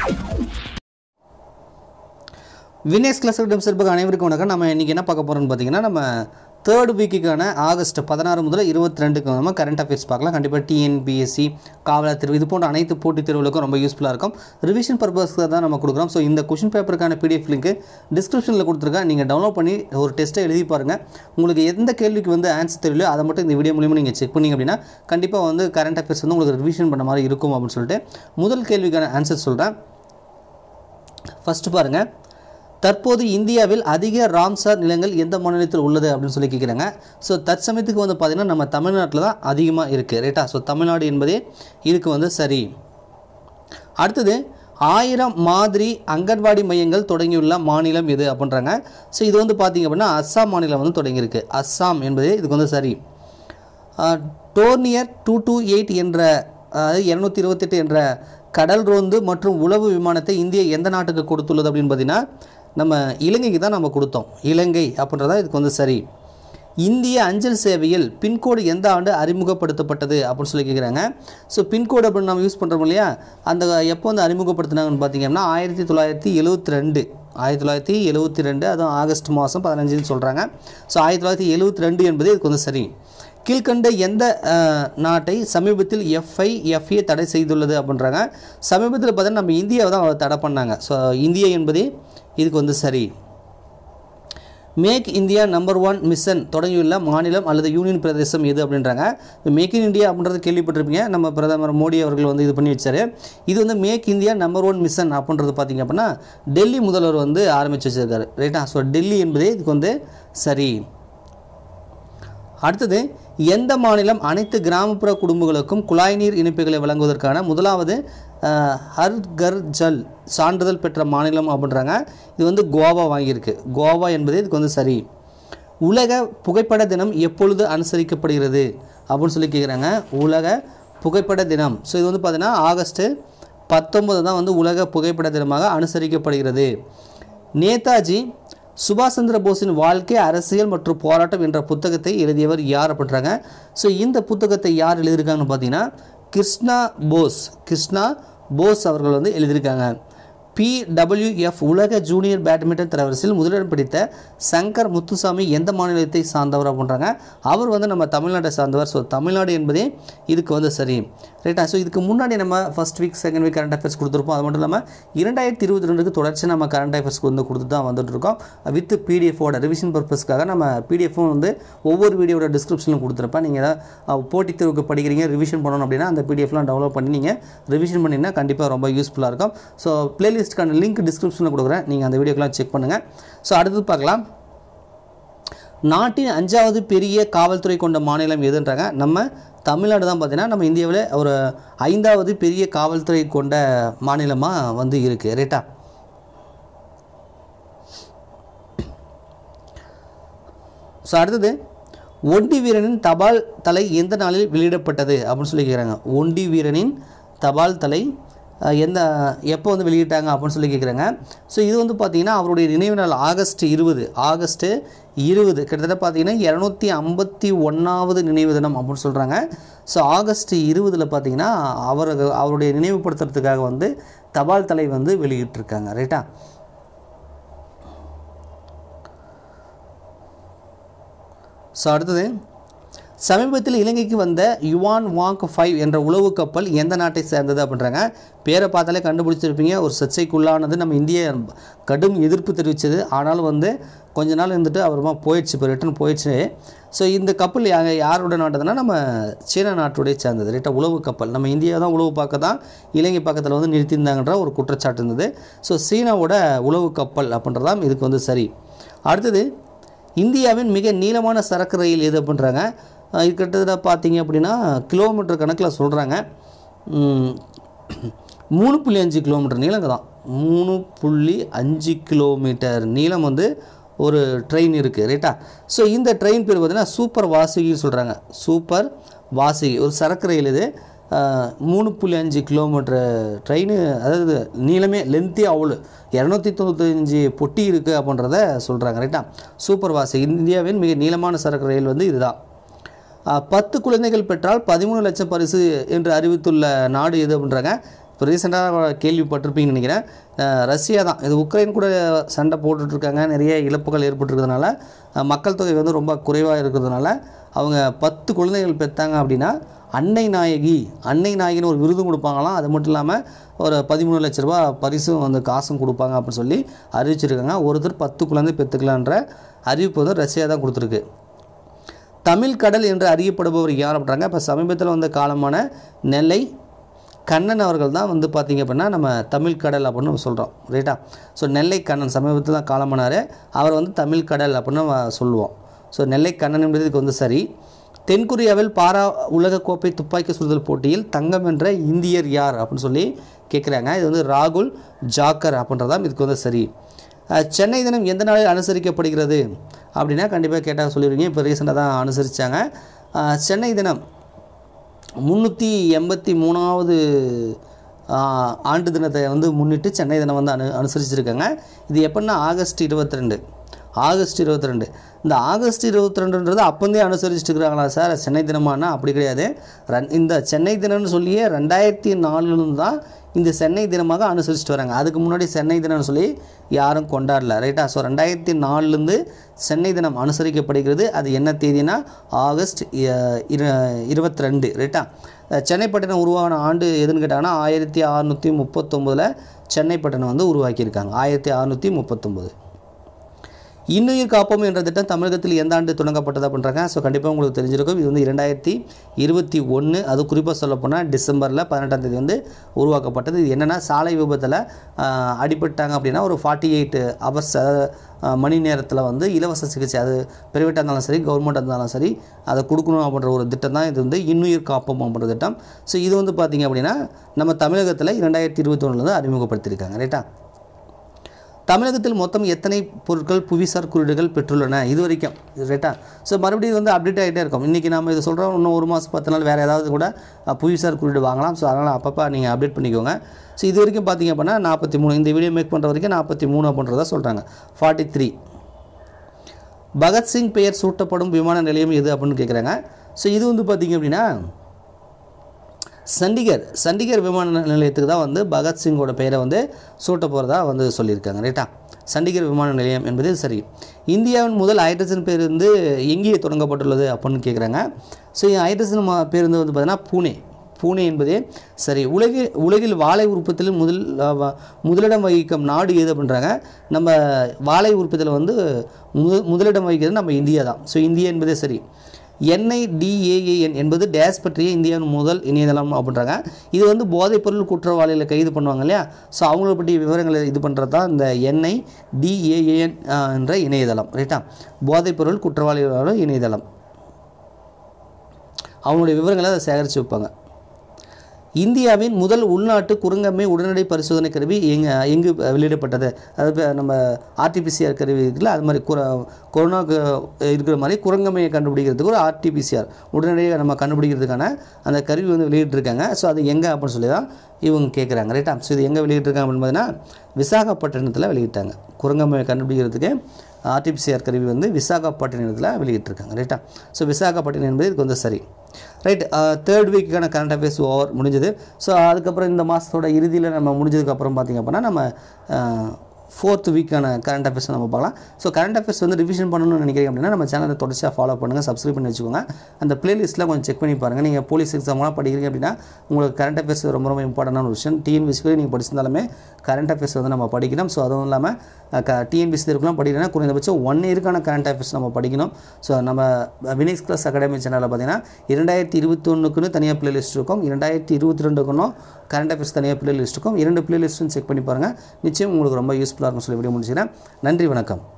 Vinesh class சார்பாக அனைவருக்கும் வணக்கம் நம்ம இன்றைக்கி என்ன பார்க்க போகிறோம்னு பார்த்தீங்கன்னா நம்ம தேர்ட் வீக்குக்கான ஆகஸ்ட் பதினாறு முதல் இருபத்தி ரெண்டுக்கு நம்ம கரண்ட் அஃபேர்ஸ் பார்க்கலாம் கண்டிப்பாக டிஎன்பிஎஸ்சி காவலர் தேர்வு இது போன்ற அனைத்து போட்டித் தேர்வுகளுக்கும் ரொம்ப யூஸ்ஃபுல்லாக இருக்கும் ரிவிஷன் பர்பஸ்க்கு தான் நம்ம கொடுக்குறோம் ஸோ இந்த கொஷின் பேப்பருக்கான பிடிஎஃப் லிங்க் டிஸ்கிரிப்ஷனில் கொடுத்துருக்கேன் நீங்கள் டவுன்லோட் பண்ணி ஒரு டெஸ்ட்டை எழுதி பாருங்கள் உங்களுக்கு எந்த கேள்விக்கு வந்து ஆன்சர் தெரியலையோ அதை மட்டும் இந்த வீடியோ மூலியமாக நீங்கள் செக் பண்ணீங்க அப்படின்னா கண்டிப்பாக வந்து கரண்ட் அஃபேர்ஸ் வந்து உங்களுக்கு ரிவிஷன் பண்ண மாதிரி இருக்கும் அப்படின்னு சொல்லிட்டு முதல் கேள்விக்கான ஆன்சர் சொல்கிறேன் ஃபஸ்ட்டு பாருங்கள் தற்போது இந்தியாவில் அதிக ராம்சார் நிலங்கள் எந்த மாநிலத்தில் உள்ளது அப்படின்னு சொல்லி கேட்குறாங்க ஸோ தற்சமயத்துக்கு வந்து பார்த்திங்கன்னா நம்ம தமிழ்நாட்டில் தான் அதிகமாக இருக்குது ரைட்டா ஸோ தமிழ்நாடு என்பதே இதுக்கு வந்து சரி அடுத்தது ஆயிரம் மாதிரி அங்கன்வாடி மையங்கள் தொடங்கியுள்ள மாநிலம் எது அப்படின்றாங்க ஸோ இது வந்து பார்த்திங்க அப்படின்னா அஸ்ஸாம் மாநிலம் வந்து தொடங்கியிருக்கு அஸ்ஸாம் என்பதே இதுக்கு வந்து சரி டோர்னியர் டூ டூ எயிட் என்ற அதாவது இரநூத்தி இருபத்தெட்டு என்ற கடல் ரோந்து மற்றும் உளவு விமானத்தை இந்தியா எந்த நாட்டுக்கு கொடுத்துள்ளது அப்படின்னு பார்த்தீங்கன்னா நம்ம இலங்கைக்கு தான் நம்ம கொடுத்தோம் இலங்கை அப்படின்றதா இதுக்கு வந்து சரி இந்திய அஞ்சல் சேவையில் பின்கோடு எந்த ஆண்டு அறிமுகப்படுத்தப்பட்டது அப்படின்னு சொல்லி கேட்குறாங்க ஸோ பின்கோடு அப்படின்னு நம்ம யூஸ் பண்ணுறோம் இல்லையா அந்த எப்போ வந்து அறிமுகப்படுத்தினாங்கன்னு பார்த்தீங்கன்னா ஆயிரத்தி தொள்ளாயிரத்தி எழுபத்தி ரெண்டு ஆயிரத்தி தொள்ளாயிரத்தி எழுபத்தி ரெண்டு அதுவும் ஆகஸ்ட் மாதம் பதினஞ்சுன்னு சொல்கிறாங்க ஸோ ஆயிரத்தி தொள்ளாயிரத்தி எழுபத்தி ரெண்டு என்பது இதுக்கு வந்து சரி கீழ்கண்ட எந்த அஹ், நாட்டை சமீபத்தில் எஃப்ஐ எஃப்ஏ தடை செய்துள்ளது அப்படின்றாங்க சமீபத்தில் பார்த்தீங்கன்னா நம்ம இந்தியாவை தான் அவர் தடை பண்ணாங்க ஸோ இந்தியா என்பதே இதுக்கு வந்து சரி make India number one mission தொடங்கியுள்ள மாநிலம் அல்லது யூனியன் பிரதேசம் எது அப்படின்றாங்க மேக் இன் இந்தியா அப்படின்றது கேள்விப்பட்டிருப்பீங்க நம்ம பிரதமர் மோடி அவர்கள் வந்து இது பண்ணி வச்சாரு இது வந்து make India number one mission அப்படின்றது பார்த்தீங்க அப்படின்னா டெல்லி முதல்வர் வந்து ஆரம்பித்து வச்சிருக்காரு ரைட்டா ஸோ டெல்லி என்பதே இதுக்கு வந்து சரி அடுத்தது எந்த மாநிலம் அனைத்து கிராமப்புற குடும்பங்களுக்கும் குழாய் நீர் இணைப்புகளை வழங்குவதற்கான முதலாவது அஹ், ஹர் கர் ஜல் சான்றிதழ் பெற்ற மாநிலம் அப்படின்றாங்க இது வந்து கோவா வாங்கியிருக்கு கோவா என்பது இதுக்கு வந்து சரி உலக புகைப்பட தினம் எப்பொழுது அனுசரிக்கப்படுகிறது அப்படின்னு சொல்லி கேட்குறாங்க உலக புகைப்பட தினம் ஸோ இது வந்து பார்த்தீங்கன்னா ஆகஸ்ட்டு பத்தொன்பது தான் வந்து உலக புகைப்பட தினமாக அனுசரிக்கப்படுகிறது நேதாஜி சுபாஷ் சந்திர போஸின் வாழ்க்கை அரசியல் மற்றும் போராட்டம் என்ற புத்தகத்தை எழுதியவர் யார் அப்படின்றாங்க ஸோ இந்த புத்தகத்தை யார் எழுதியிருக்காங்கன்னு பார்த்தீங்கன்னா கிருஷ்ணா போஸ் கிருஷ்ணா போஸ் அவர்கள் வந்து எழுதியிருக்காங்க பிடபிள்யூஎஃப் உலக ஜூனியர் பேட்மிண்டன் தரவரிசையில் முதலிடம் பிடித்த சங்கர் முத்துசாமி எந்த மாநிலத்தை சார்ந்தவர் அப்படின்றாங்க அவர் வந்து நம்ம தமிழ்நாட்டை சார்ந்தவர் ஸோ தமிழ்நாடு என்பதே இதுக்கு வந்து சரி ரைட்டா ஸோ இதுக்கு முன்னாடி நம்ம first week second week current affairs கொடுத்துருப்போம் அது மட்டும் இல்லாமல் இரண்டாயிரத்தி இருபத்தி ரெண்டுக்கு தொடர்ச்சி நம்ம கரண்ட் அஃபேர்ஸ்க்கு வந்து கொடுத்து தான் வந்துட்டு இருக்கோம் வித் பிடிஎஃபோட ரிவிஷன் பர்பஸ்க்காக நம்ம பிடிஎஃப்பும் வந்து ஒவ்வொரு வீடியோட டிஸ்கிரிப்ஷனில் கொடுத்துருப்பேன் நீங்கள் ஏதாவது போட்டித் தேர்வுக்கு படிக்கிறீங்க ரிவிஷன் பண்ணணும் அப்படின்னா அந்த பிடிஎஃப்லாம் டவுன்லோட் பண்ணி நீங்கள் ரிவிஷன் பண்ணிங்கன்னா கண்டிப்பாக ரொம்ப யூஸ்ஃபுல்லாக இருக்கும் ஸோ பிளேலிஸ்ட்டுக்கான லிங்க் டிஸ்கிரிப்ஷனில் கொடுக்குறேன் நீங்கள் அந்த வீடியோக்கெல்லாம் செக் பண்ணுங்கள் ஸோ அடுத்தது பார்க்கலாம் நாட்டின் அஞ்சாவது பெரிய காவல்துறை கொண்ட மாநிலம் எதுன்றாங்க நம்ம தமிழ்நாடு தான் பார்த்தீங்கன்னா நம்ம இந்தியாவில் ஒரு ஐந்தாவது பெரிய காவல்துறை கொண்ட மாநிலமாக வந்து இருக்குது ரைட்டா ஸோ அடுத்தது ஒண்டி வீரனின் தபால் தலை எந்த நாளில் வெளியிடப்பட்டது அப்படின்னு சொல்லி கேட்குறாங்க ஒண்டி வீரனின் தபால் தலை அஹ், எந்த எப்போ வந்து வெளியிட்டாங்க அப்படின்னு சொல்லி கேட்குறாங்க ஸோ இது வந்து பார்த்திங்கன்னா அவருடைய நினைவு நாள் ஆகஸ்ட் இருபது ஆகஸ்ட்டு இருபது கிட்டத்தட்ட பார்த்தீங்கன்னா இரநூத்தி ஐம்பத்தி ஒன்றாவது நினைவு தினம் அப்படின்னு சொல்கிறாங்க ஸோ ஆகஸ்ட் இருபதில் பார்த்தீங்கன்னா அவர் அவருடைய நினைவுபடுத்துறதுக்காக வந்து தபால் தலை வந்து வெளியிட்டிருக்காங்க ரைட்டா ஸோ அடுத்தது சமீபத்தில் இலங்கைக்கு வந்த யுவான் வாங்க் ஃபைவ் என்ற உளவு கப்பல் எந்த நாட்டை சேர்ந்தது அப்படின்றாங்க பேரை பார்த்தாலே கண்டுபிடிச்சிருப்பீங்க ஒரு சர்ச்சைக்குள்ளானது நம்ம இந்திய கடும் எதிர்ப்பு தெரிவித்தது ஆனாலும் வந்து கொஞ்ச நாள் இருந்துட்டு அப்புறமா போயிடுச்சு இப்போ ரிட்டர்ன் போயிடுச்சு ஸோ இந்த கப்பல் யா யாரோட நாட்டுதுன்னா நம்ம சீனா நாட்டுடைய சேர்ந்தது ரைட்டா உளவு கப்பல் நம்ம இந்தியா தான் உளவு பார்க்க தான் இலங்கை பக்கத்தில் வந்து நிறுத்தியிருந்தாங்கன்ற ஒரு குற்றச்சாட்டு இருந்தது ஸோ சீனாவோட உளவு கப்பல் அப்படின்றதான் இதுக்கு வந்து சரி அடுத்தது இந்தியாவின் மிக நீளமான சரக்கு ரயில் எது அப்படின்றாங்க அஹ் இது கிட்டத்தட்ட பார்த்தீங்க அப்படின்னா கிலோமீட்டர் கணக்கில் சொல்கிறாங்க மூணு புள்ளி அஞ்சு கிலோமீட்டர் நீளங்க தான் மூணு புள்ளி அஞ்சு கிலோமீட்டர் நீளம் வந்து ஒரு ட்ரெயின் இருக்குது ரைட்டா ஸோ இந்த ட்ரெயின் பேர் பார்த்தீங்கன்னா சூப்பர் வாசுகின்னு சொல்கிறாங்க சூப்பர் வாசுகி ஒரு சரக்கு ரயில் இது அஹ், மூணு புள்ளி அஞ்சு கிலோமீட்டர் ட்ரெயின் அதாவது நீளமே லென்த்தி அவ்வளோ இரநூத்தி தொண்ணூத்தஞ்சு பொட்டி இருக்குது அப்படின்றத சொல்கிறாங்க ரைட்டா சூப்பர் வாசி இந்தியாவின் மிக நீளமான சரக்கு ரயில் வந்து இதுதான் அஹ், பத்து குழந்தைகள் பெற்றால் பதிமூணு லட்சம் பரிசு என்று அறிவித்துள்ள நாடு எது அப்படின்றாங்க இப்போ ரீசெண்டாக கேள்விப்பட்டிருப்பீங்கன்னு நினைக்கிறேன் அஹ் ரஷ்யா தான் இது உக்ரைன் கூட சண்டை போட்டுட்ருக்காங்க நிறைய இழப்புகள் ஏற்பட்டிருக்கிறதுனால அஹ் மக்கள் தொகை வந்து ரொம்ப குறைவாக இருக்கிறதுனால அவங்க பத்து குழந்தைகள் பெற்றாங்க அப்படின்னா அன்னை நாயகி அன்னை நாயகின்னு ஒரு விருதும் கொடுப்பாங்களாம் அது மட்டும் இல்லாமல் ஒரு பதிமூணு லட்ச ரூபா பரிசும் வந்து காசும் கொடுப்பாங்க அப்படின்னு சொல்லி அறிவிச்சிருக்காங்க ஒருத்தர் பத்து குழந்தை பெற்றுக்கலான்ற அறிவிப்பு வந்து ரஷ்யா தான் கொடுத்துருக்கு தமிழ் கடல் என்று அறியப்படுபவர் யார் அப்படின்றாங்க இப்போ சமீபத்தில் வந்த காலமான நெல்லை கண்ணன் அவர்கள் தான் வந்து பார்த்திங்க அப்படின்னா நம்ம தமிழ் கடல் அப்படின்னு நம்ம சொல்கிறோம் ரைட்டா ஸோ நெல்லை கண்ணன் சமீபத்தில் தான் காலமானார் அவர் வந்து தமிழ் கடல் அப்படின்னு நம்ம சொல்லுவோம் ஸோ நெல்லை கண்ணன் என்பது இதுக்கு வந்து சரி தென்கொரியாவில் பாரா உலகக்கோப்பை துப்பாக்கி சுடுதல் போட்டியில் தங்கம் வென்ற இந்தியர் யார் அப்படின்னு சொல்லி கேட்குறாங்க இது வந்து ராகுல் ஜாக்கர் அப்படின்றதான் இதுக்கு வந்து சரி அஹ், சென்னை தினம் எந்த நாளில் அனுசரிக்கப்படுகிறது அப்படின்னா கண்டிப்பாக கேட்டால் சொல்லிடுவீங்க இப்போ ரீசெண்டாக தான் அனுசரித்தாங்க சென்னை தினம் முந்நூற்றி எண்பத்தி மூணாவது ஆஹ், ஆண்டு தினத்தை வந்து முன்னிட்டு சென்னை தினம் வந்து அனு அனுசரிச்சிருக்காங்க இது எப்படின்னா ஆகஸ்ட் இருபத்தி ரெண்டு ஆகஸ்ட் இருபத்தி ரெண்டு இந்த ஆகஸ்ட் இருபத்தி ரெண்டுன்றது அப்போந்தே அனுசரிச்சுட்டு இருக்கிறாங்களா சார் சென்னை தினமானா அப்படி கிடையாது ரன் இந்த சென்னை தினம்னு சொல்லியே ரெண்டாயிரத்தி நாலுலேருந்து தான் இந்த சென்னை தினமாக அனுசரிச்சுட்டு வராங்க அதுக்கு முன்னாடி சென்னை தினம்னு சொல்லி யாரும் கொண்டாடல ரைட்டா ஸோ ரெண்டாயிரத்தி நாலுலேருந்து சென்னை தினம் அனுசரிக்கப்படுகிறது அது என்ன தேதினா ஆகஸ்ட் இருபத்தி ரெண்டு ரைட்டா அஹ் சென்னை பட்டணம் உருவான ஆண்டு எதுன்னு கேட்டாங்கன்னா ஆயிரத்தி அறநூற்றி முப்பத்தொம்போதில் சென்னை பட்டணம் வந்து உருவாக்கியிருக்காங்க ஆயிரத்தி அறநூற்றி முப்பத்தொம்போது இன்னுயிர் காப்போம் என்ற திட்டம் தமிழகத்தில் எந்த ஆண்டு தொடங்கப்பட்டது அப்படின்றாங்க ஸோ கண்டிப்பாக உங்களுக்கு தெரிஞ்சிருக்கும் இது வந்து இரண்டாயிரத்தி இருபத்தி ஒன்று அது குறிப்பாக சொல்லப்போனால் டிசம்பரில் பதினெட்டாம் தேதி வந்து உருவாக்கப்பட்டது இது என்னென்னா சாலை விபத்தில் ஆஹ், அடிபட்டாங்க அப்படின்னா ஒரு ஃபார்ட்டி எயிட் ஹவர்ஸ் மணி நேரத்தில் வந்து இலவச சிகிச்சை அது பிரைவேட்டாக இருந்தாலும் சரி கவர்மெண்ட்டாக இருந்தாலும் சரி அதை கொடுக்கணும் அப்படின்ற ஒரு திட்டம் தான் இது வந்து இன்னுயிர் காப்போம் அப்படின்ற திட்டம் ஸோ இது வந்து பார்த்திங்க அப்படின்னா நம்ம தமிழகத்தில் இரண்டாயிரத்தி இருபத்தி ஒன்றில் தான் அறிமுகப்படுத்தியிருக்காங்க ரைட்டா தமிழகத்தில் மொத்தம் எத்தனை பொருட்கள் புவிசார் குறியீடுகள் பெற்றுள்ளன இது வரைக்கும் ரைட்டா ஸோ மறுபடியும் வந்து அப்டேட் ஆகிட்டே இருக்கும் இன்றைக்கி நம்ம இதை சொல்கிறோம் இன்னும் ஒரு மாதம் பத்து நாள் வேறு ஏதாவது கூட அஹ், புவிசார் குறியீடு வாங்கலாம் ஸோ அதனால் அப்பப்போ நீங்கள் அப்டேட் பண்ணிக்கோங்க ஸோ இது வரைக்கும் பார்த்தீங்க அப்படின்னா நாற்பத்தி மூணு இந்த வீடியோ மேக் பண்ணுற வரைக்கும் நாற்பத்தி மூணு அப்படின்றத சொல்கிறாங்க ஃபார்ட்டி த்ரீ பகத்சிங் பெயர் சூட்டப்படும் விமான நிலையம் எது அப்படின்னு கேட்குறாங்க ஸோ இது வந்து பார்த்திங்க அப்படின்னா சண்டிகர் சண்டிகர் விமான நிலையத்துக்கு தான் வந்து பகத்சிங்கோட பெயரை வந்து சூட்ட போகிறதா வந்து சொல்லியிருக்காங்க ரைட்டா சண்டிகர் விமான நிலையம் என்பது சரி இந்தியாவின் முதல் ஹைட்ரஜன் பேருந்து எங்கே தொடங்கப்பட்டுள்ளது அப்படின்னு கேட்குறாங்க ஸோ ஹைட்ரஜன் ம- பேருந்து வந்து பார்த்தீங்கன்னா பூனே பூனே என்பதே சரி உலகில் உலகில் வாழை உற்பத்தியில் முதல் அஹ், வ- முதலிடம் வகிக்கும் நாடு எது அப்படின்றாங்க நம்ம வாழை உற்பத்தியில் வந்து மு முதலிடம் வகிக்கிறது நம்ம இந்தியா தான் ஸோ இந்தியா என்பதே சரி என்ஐடிஏஏஎன் என்பது டேஸ் பற்றிய இந்தியாவின் முதல் இணையதளம் அப்படின்றாங்க இது வந்து போதைப்பொருள் குற்றவாளிகளை கைது பண்ணுவாங்க இல்லையா ஸோ அவங்கள பற்றிய விவரங்களை இது பண்ணுறது தான் இந்த என்ஐடிஏஏஎன் என்ற இணையதளம் ரைட்டா போதைப்பொருள் குற்றவாளிகளோட இணையதளம் அவங்களுடைய விவரங்களை அதை சேகரித்து வைப்பாங்க இந்தியாவின் முதல் உள்நாட்டு குரங்கம்மை உடனடி பரிசோதனை கருவி எங்க எங்கு வெளியிடப்பட்டது அதாவது இப்ப நம்ம ஆர்டிபிசிஆர் கருவி இருக்குல்ல அது மாதிரி குர கொரோனாக்கு இருக்கிற மாதிரி குரங்கம்மையை கண்டுபிடிக்கிறதுக்கு ஒரு ஆர்டிபிசிஆர் உடனடியாக நம்ம கண்டுபிடிக்கிறதுக்கான அந்த கருவி வந்து வெளியிட்டிருக்காங்க ஸோ அது எங்கே அப்படின்னு சொல்லி தான் இவங்க கேட்குறாங்க ரைட்டா ஸோ இது எங்கே வெளியிட்டிருக்காங்க அப்படின்னு பார்த்தீங்கன்னா விசாகப்பட்டினத்தில் வெளியிட்டாங்க குரங்கம்மையை கண்டுபிடிக்கிறதுக்கு ஆர்டிபிசிஆர் கருவி வந்து விசாகப்பட்டினத்தில் வெளியிட்டிருக்காங்க ரைட்டா ஸோ விசாகப்பட்டினம் என்பது இதுக்கு வந்து சரி ரைட் தேர்ட் வீக்கான கரண்ட் அஃபேர்ஸ் ஓவர் முடிஞ்சது ஸோ அதுக்கப்புறம் இந்த மாதத்தோட இறுதியில் நம்ம முடிஞ்சதுக்கப்புறம் பார்த்திங்க அப்படின்னா நம்ம ஃபோர்த் வீக்கான கரண்ட் அஃபேர்ஸ் நம்ம பார்க்கலாம் ஸோ கரண்ட் அஃபேர்ஸ் வந்து ரிவிஷன் பண்ணணும்னு நினைக்கிறீங்க அப்படின்னா நம்ம சேனலை தொடர்ச்சியாக ஃபாலோ பண்ணுங்கள் சப்ஸ்கிரைப் பண்ணி வச்சுக்கோங்க அந்த பிளேலிஸ்ட்டில் கொஞ்சம் செக் பண்ணி பாருங்கள் நீங்கள் போலீஸ் எக்ஸாம்லாம் படிக்கிறீங்க அப்படின்னா உங்களுக்கு கரண்ட் அஃபேர்ஸ் ரொம்ப ரொம்ப இம்பார்ட்டண்டான ஒரு விஷயம் டிஎன்பிசிக்கு நீங்கள் படிச்சிருந்தாலுமே கரண்ட் அஃபேர்ஸ் வந்து நம்ம படிக்கணும் ஸோ அதுவும் இல்லாமல் க டிஎன்பிசி தேர்வுக்குலாம் படிக்கணும்னா குறைந்தபட்சம் ஒன் இயருக்கான கரண்ட் அஃபேர்ஸ் நம்ம படிக்கணும் ஸோ நம்ம வினிக்ஸ் கிளாஸ் அகாடமி சேனலில் பார்த்தீங்கன்னா இரண்டாயிரத்தி இருபத்தொன்னுக்குன்னு தனியாக பிளேலிஸ்ட் இருக்கும் இரண்டாயிரத்தி இருபத்தி ரெண்டுக்குன்னு கரண்ட் அஃபேர்ஸ் தனியாக பிளேலிஸ்ட் இருக்கும் இரண்டு பிளேலிஸ்ட்டும் செக் பண்ணி பாருங்கள் நிச்சயம் உங்களுக்கு ரொம்ப யூஸ்ஃபுல்லாக இருக்கும் சொல்லி வீடியோ முடிச்சுக்கிறேன் நன்றி வணக்கம்